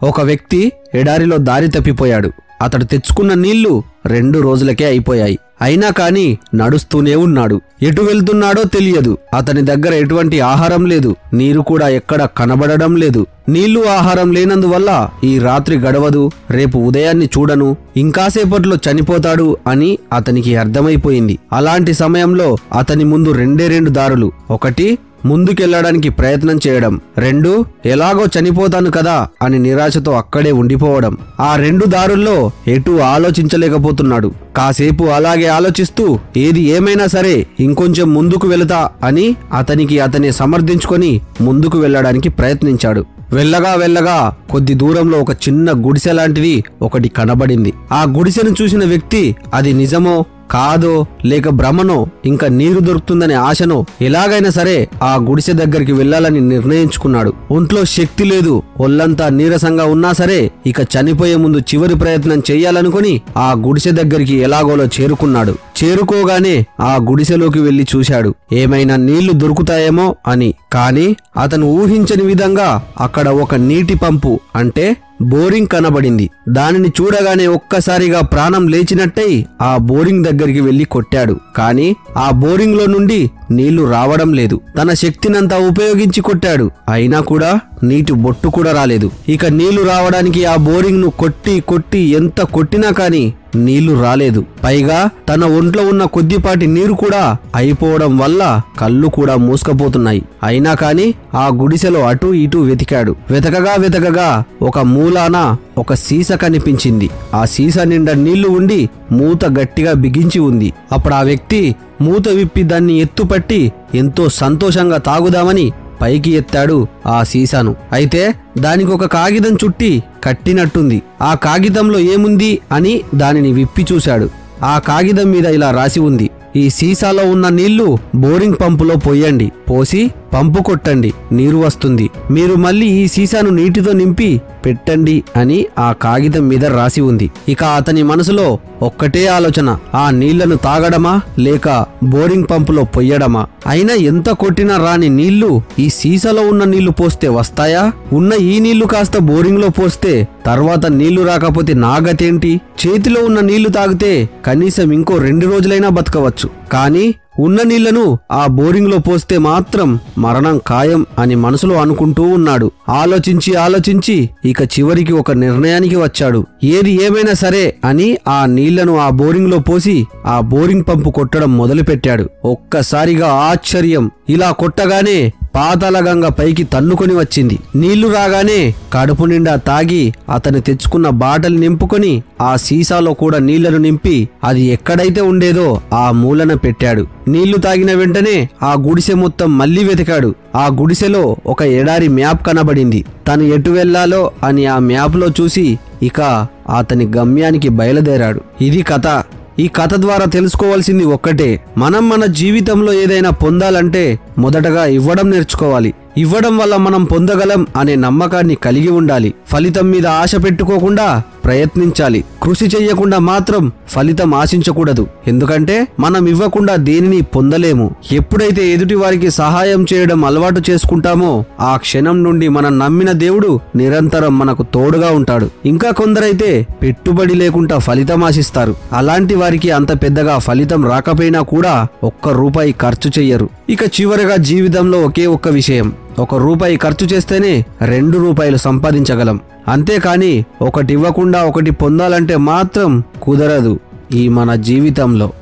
ఒక వ్యక్తి ఎడారిలో దారి తప్పిపోయాడు అతడు తెచ్చుకున్న నీళ్లు రెండు రోజులకే అయిపోయాయి అయినా కాని నడుస్తూనే ఉన్నాడు ఎటు వెళ్తున్నాడో తెలియదు అతని దగ్గర ఎటువంటి ఆహారం లేదు నీరు కూడా ఎక్కడ కనబడడం లేదు నీళ్లు ఆహారం లేనందువల్ల ఈ రాత్రి గడవదు రేపు ఉదయాన్ని చూడను ఇంకాసేపట్లో చనిపోతాడు అని అతనికి అర్థమైపోయింది అలాంటి సమయంలో అతని ముందు రెండే రెండు దారులు ఒకటి ముందుకెళ్లడానికి ప్రయత్నం చేయడం రెండు ఎలాగో చనిపోతాను కదా అని నిరాశతో అక్కడే ఉండిపోవడం ఆ రెండు దారుల్లో ఎటు ఆలోచించలేకపోతున్నాడు కాసేపు అలాగే ఆలోచిస్తూ ఏది ఏమైనా సరే ఇంకొంచెం ముందుకు వెళతా అని అతనికి అతనే సమర్థించుకొని ముందుకు వెళ్ళడానికి ప్రయత్నించాడు వెళ్ళగా వెళ్ళగా కొద్ది దూరంలో ఒక చిన్న గుడిసె లాంటిది ఒకటి కనబడింది ఆ గుడిసెను చూసిన వ్యక్తి అది నిజమో కాదో లేక భ్రమనో ఇంకా నీరు దొరుకుతుందనే ఆశనో ఎలాగైనా సరే ఆ గుడిసె దగ్గరికి వెళ్ళాలని నిర్ణయించుకున్నాడు ఒంట్లో శక్తి లేదు ఒళ్ళంతా నీరసంగా ఉన్నా సరే ఇక చనిపోయే ముందు చివరి ప్రయత్నం చేయాలనుకుని ఆ గుడిసె దగ్గరికి ఎలాగోలో చేరుకున్నాడు చేరుకోగానే ఆ గుడిసెలోకి వెళ్లి చూశాడు ఏమైనా నీళ్లు దొరుకుతాయేమో అని కాని అతను ఊహించని విధంగా అక్కడ ఒక నీటి పంపు అంటే బోరింగ్ కనబడింది దానిని చూడగానే ఒక్కసారిగా ప్రాణం లేచినట్టయి ఆ బోరింగ్ దగ్గరికి వెళ్లి కొట్టాడు కాని ఆ బోరింగ్ లో నుండి నీళ్లు రావడం లేదు తన శక్తినంతా ఉపయోగించి కొట్టాడు అయినా కూడా నీటి బొట్టు కూడా రాలేదు ఇక నీళ్లు రావడానికి ఆ బోరింగ్ ను కొట్టి కొట్టి ఎంత కొట్టినా కాని నీళ్లు రాలేదు పైగా తన ఒంట్లో ఉన్న కొద్దిపాటి నీరు కూడా అయిపోవడం వల్ల కళ్ళు కూడా మూసుకపోతున్నాయి అయినా కాని ఆ గుడిసెలో అటు ఇటు వెతికాడు వెతకగా వెతకగా ఒక మూలాన ఒక సీస కనిపించింది ఆ సీస నిండా నీళ్లు ఉండి మూత గట్టిగా బిగించి ఉంది అప్పుడు ఆ వ్యక్తి మూత విప్పి దాన్ని ఎత్తుపట్టి ఎంతో సంతోషంగా తాగుదామని పైకి ఎత్తాడు ఆ సీసాను అయితే దానికి ఒక కాగితం చుట్టి కట్టినట్టుంది ఆ కాగితంలో ఏముంది అని దానిని విప్పి చూశాడు ఆ కాగితం మీద ఇలా రాసి ఉంది ఈ సీసాలో ఉన్న నీళ్లు బోరింగ్ పంపులో పోయండి పోసి పంపు కొట్టండి నీరు వస్తుంది మీరు మళ్ళీ ఈ సీసాను నీటితో నింపి పెట్టండి అని ఆ కాగితం మీద రాసి ఉంది ఇక అతని మనసులో ఒక్కటే ఆలోచన ఆ నీళ్లను తాగడమా లేక బోరింగ్ పంపులో పొయ్యడమా అయినా ఎంత కొట్టినా రాని నీళ్లు ఈ సీసాలో ఉన్న నీళ్లు పోస్తే వస్తాయా ఉన్న ఈ నీళ్లు కాస్త బోరింగ్ లో పోస్తే తర్వాత నీళ్లు రాకపోతే నాగతేంటి చేతిలో ఉన్న నీళ్లు తాగితే కనీసం ఇంకో రెండు రోజులైనా బతకవచ్చు కానీ ఉన్న నీళ్లను ఆ బోరింగ్ లో పోస్తే మాత్రం మరణం ఖాయం అని మనసులో అనుకుంటూ ఉన్నాడు ఆలోచించి ఆలోచించి ఇక చివరికి ఒక నిర్ణయానికి వచ్చాడు ఏది ఏమైనా సరే అని ఆ నీళ్లను ఆ బోరింగ్ లో పోసి ఆ బోరింగ్ పంపు కొట్టడం మొదలుపెట్టాడు ఒక్కసారిగా ఆశ్చర్యం ఇలా కొట్టగానే పాతాళగంగ పైకి తన్నుకొని వచ్చింది నీళ్లు రాగానే కడుపు నిండా తాగి అతను తెచ్చుకున్న బాటలు నింపుకొని ఆ సీసాలో కూడా నీళ్లను నింపి అది ఎక్కడైతే ఉండేదో ఆ మూలన పెట్టాడు నీళ్లు తాగిన వెంటనే ఆ గుడిసె మొత్తం మళ్ళీ వెతికాడు ఆ గుడిసెలో ఒక ఎడారి మ్యాప్ కనబడింది తను ఎటు వెళ్లాలో అని ఆ మ్యాప్లో చూసి ఇక అతని గమ్యానికి బయలుదేరాడు ఇది కథ ఈ కథ ద్వారా తెలుసుకోవాల్సింది ఒక్కటే మనం మన జీవితంలో ఏదైనా పొందాలంటే మొదటగా ఇవ్వడం నేర్చుకోవాలి ఇవ్వడం వల్ల మనం పొందగలం అనే నమ్మకాన్ని కలిగి ఉండాలి ఫలితం మీద ఆశ పెట్టుకోకుండా ప్రయత్నించాలి కృషి చెయ్యకుండా మాత్రం ఫలితం ఆశించకూడదు ఎందుకంటే మనం ఇవ్వకుండా దేనిని పొందలేము ఎప్పుడైతే ఎదుటి వారికి సహాయం చేయడం అలవాటు చేసుకుంటామో ఆ క్షణం నుండి మనం నమ్మిన దేవుడు నిరంతరం మనకు తోడుగా ఉంటాడు ఇంకా కొందరైతే పెట్టుబడి లేకుండా ఫలితం ఆశిస్తారు అలాంటి వారికి అంత పెద్దగా ఫలితం రాకపోయినా కూడా ఒక్క రూపాయి ఖర్చు చెయ్యరు ఇక చివరగా జీవితంలో ఒకే ఒక్క విషయం ఒక రూపాయి ఖర్చు చేస్తేనే రెండు రూపాయలు సంపాదించగలం అంతేకాని ఒకటి ఇవ్వకుండా ఒకటి పొందాలంటే మాత్రం కుదరదు ఈ మన జీవితంలో